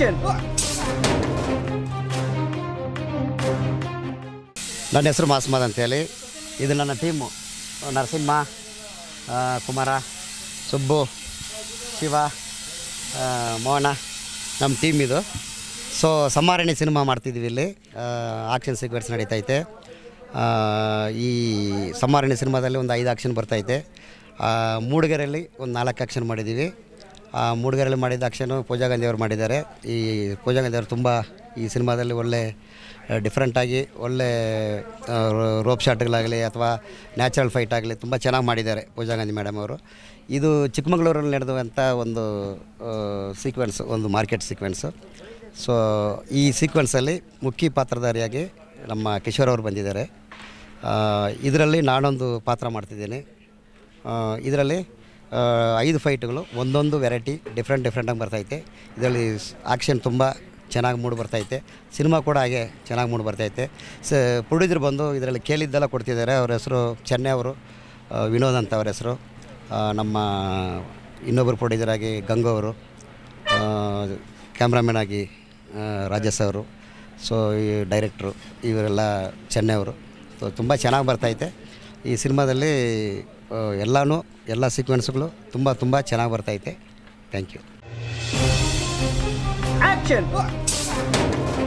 Action! ನನ್ನ ಹೆಸರು ಮಾಸ್ಮದ್ ಅಂತೇಳಿ ಇದು ನನ್ನ ಟೀಮು ನರಸಿಂಹ ಆ, ಕುಮಾರ ಸುಬ್ಬು ಶಿವ ಆ, ಮೋಹನ ನಮ್ಮ ಟೀಮ್ ಇದು ಸೊ ಸಮ್ಮಾರಣಿ ಸಿನಿಮಾ ಮಾಡ್ತಿದ್ದೀವಿ ಇಲ್ಲಿ ಆಕ್ಷನ್ ಸೀಕ್ವೆನ್ಸ್ ನಡೀತೈತೆ ಆ, ಈ ಸಮ್ಮಾರಣಿ ಸಿನಿಮಾದಲ್ಲಿ ಒಂದು ಐದು ಆಕ್ಷನ್ ಬರ್ತೈತೆ ಆ, ಮೂಡಿಗೆರೆಯಲ್ಲಿ ಒಂದು ನಾಲ್ಕು ಆಕ್ಷನ್ ಮಾಡಿದ್ದೀವಿ ಆ ಮೂಡಿಗೆರೆಯಲ್ಲಿ ಮಾಡಿದ ಆಕ್ಷನು ಪೂಜಾ ಗಾಂಧಿ ಅವರು ಮಾಡಿದ್ದಾರೆ ಈ ಪೂಜಾ ಗಾಂಧಿ ಅವರು ತುಂಬ ಈ ಸಿನಿಮಾದಲ್ಲಿ ಒಳ್ಳೆ ಡಿಫ್ರೆಂಟಾಗಿ ಒಳ್ಳೆ ಆ, ರೋ- ರೋಪ್ ಶಾಟ್ಗಳಾಗಲಿ ಅಥವಾ ನ್ಯಾಚುರಲ್ ಫೈಟ್ ಆಗಲಿ ತುಂಬ ಚೆನ್ನಾಗಿ ಮಾಡಿದ್ದಾರೆ ಪೂಜಾ ಗಾಂಧಿ ಮೇಡಮ್ ಅವರು ಇದು ಚಿಕ್ಕಮಗಳೂರಲ್ಲಿ ನಡೆದಂಥ ಒಂದು ಸೀಕ್ವೆನ್ಸ್ ಒಂದು ಮಾರ್ಕೆಟ್ ಸೀಕ್ವೆನ್ಸು ಸೊ ಈ ಸೀಕ್ವೆನ್ಸಲ್ಲಿ ಮುಖ್ಯ ಪಾತ್ರಧಾರಿಯಾಗಿ ನಮ್ಮ ಕಿಶೋರ್ ಅವರು ಬಂದಿದ್ದಾರೆ ಇದರಲ್ಲಿ ನಾನೊಂದು ಪಾತ್ರ ಮಾಡ್ತಿದ್ದೀನಿ ಇದರಲ್ಲಿ ಐದು ಫೈಟ್ಗಳು ಒಂದೊಂದು ವೆರೈಟಿ ಡಿಫ್ರೆಂಟ್ ಡಿಫ್ರೆಂಟಾಗಿ ಬರ್ತೈತೆ ಇದರಲ್ಲಿ ಆಕ್ಷನ್ ತುಂಬ ಚೆನ್ನಾಗಿ ಮೂಡಿ ಬರ್ತೈತೆ ಸಿನಿಮಾ ಕೂಡ ಹಾಗೆ ಚೆನ್ನಾಗಿ ಮೂಡಿ ಬರ್ತೈತೆ ಸ ಪ್ರೊಡ್ಯೂಸರ್ ಬಂದು ಇದರಲ್ಲಿ ಕೇಳಿದ್ದೆಲ್ಲ ಕೊಡ್ತಿದ್ದಾರೆ ಅವ್ರ ಹೆಸರು ಚೆನ್ನೈ ಅವರು ಆ, ವಿನೋದ್ ಅಂತ ಅವ್ರ ಹೆಸರು ಆ, ನಮ್ಮ ಇನ್ನೊಬ್ಬರು ಪ್ರೊಡ್ಯೂಸರ್ ಆಗಿ ಗಂಗು ಅವರು ಕ್ಯಾಮ್ರಾಮನ್ ಆಗಿ ಆ, ರಾಜೇಶ್ ಅವರು ಸೊ ಈ ಡೈರೆಕ್ಟ್ರು ಇವರೆಲ್ಲ ಚೆನ್ನೈ ಅವರು ಸೊ ತುಂಬ ಚೆನ್ನಾಗಿ ಬರ್ತೈತೆ ಈ ಸಿನಿಮಾದಲ್ಲಿ ಆ, ಎಲ್ಲನೂ ಎಲ್ಲ ಸೀಕ್ವೆನ್ಸ್ಗಳು ತುಂಬ ತುಂಬ ಚೆನ್ನಾಗಿ ಬರ್ತೈತೆ ಥ್ಯಾಂಕ್ ಯು Action!